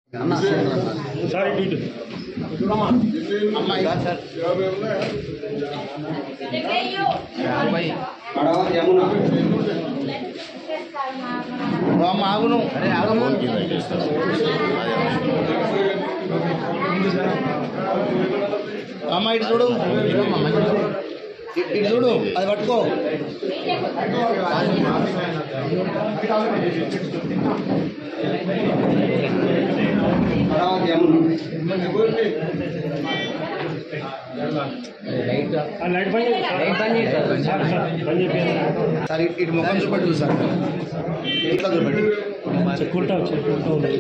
Sir ఇటు ఇటు ఆగును అరే ఆగము అమ్మ ఇటు చూడు ఇటు- ఇటు చూడు అది పట్టుకో ఆ లైట్ బంద్ చేయి సార్ సార్ సార్ బంద్ చేయండి సార్ ఇటు- ఇటు ముఖం చూపెట్టు సార్ ఇట్లా చూపెట్టు చెక్కుంటా చెక్కుంటా ఉంది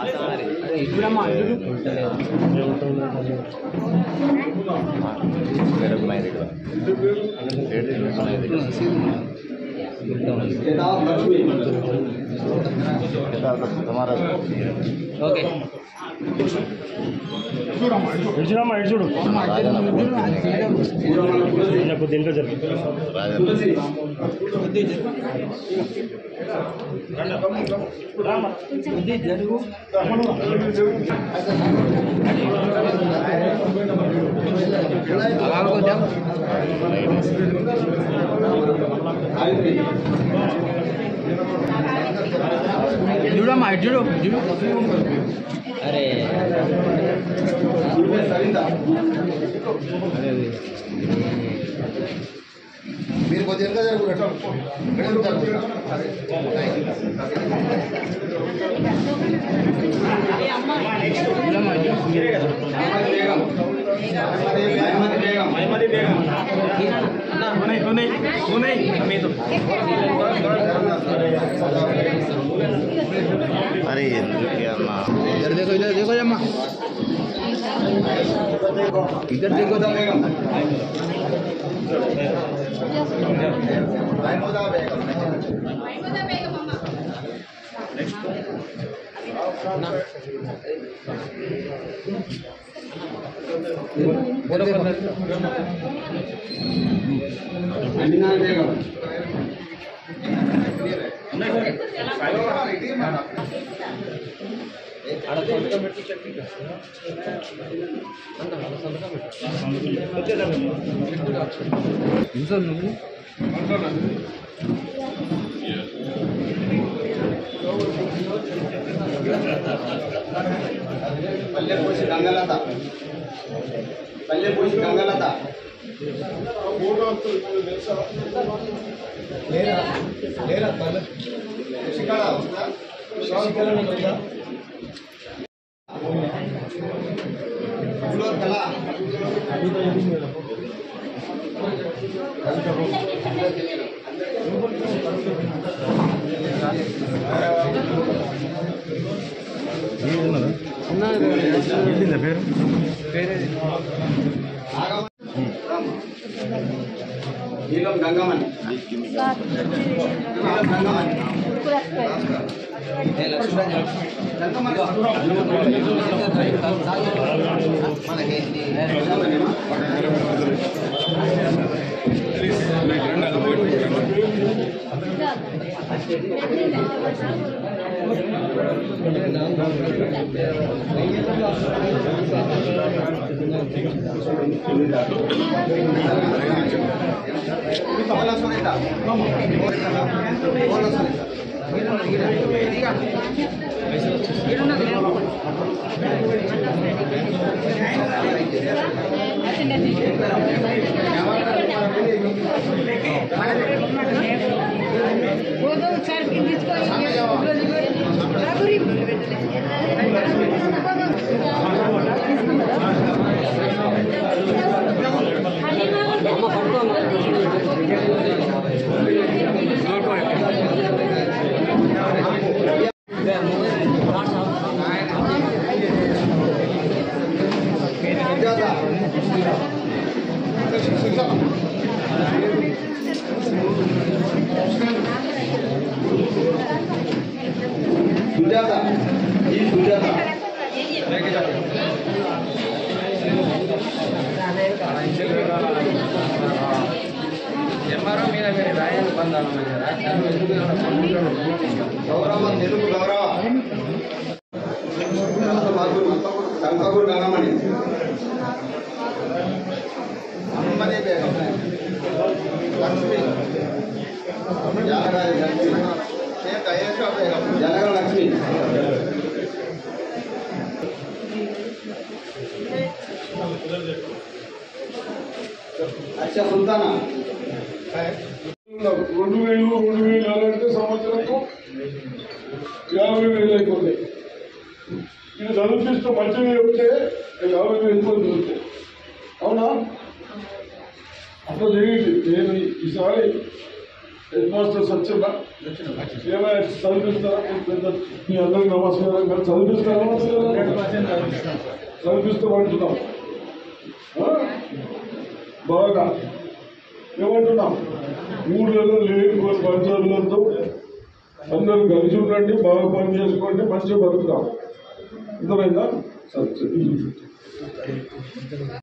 ఓకే ఇటు చూడమ్మా ఇటు చూడు నాకు దీంట్లో జరిగింది ఇటు చూడమ్మా ఇటు చూడు ఇటు చూడు అరే మీరు కొద్దిగా వెనక జరుగుతారు अरे अम्मा इधर देखो इधर देखो जम्मा इधर देखो పల్లెపూసి గంగలత పల్లెపూసి గంగలత లేరా లేరా పల్లె శిఖర శిఖర ఉందా ఫులో కళ నీలం గంగమని నీలం గంగమని కమలా సునీత కమలా సునీత సుజాత ఈ సుజాత గౌరవ తెలుగు గౌరవ సుల్తానా రెండు వేలు రెండు వేలు అలాంటి సంవత్సరంకు యాభై వేలు అయిపోతాయి ఇది చదివిస్తూ మంచిగా చెప్తే యాభై వేలు కూడా చదువుతాయి అవునా అట్లా చేయండి నేను ఈసారి హెడ్ మాస్టర్ సత్యన ఏమైనా చదివిస్తారా పెద్ద మీ అందరికి నమస్కారం మరి చదివిస్తారా చదివిస్తామంటున్నాం ఆ? బాగా ఏమంటున్నాం ఊళ్ళలో లేని పంచాయతీలతో అందరూ కలిసి ఉండండి బాగా పని చేసుకోండి మంచిగా బతుకుతాం అర్థమైందా సరే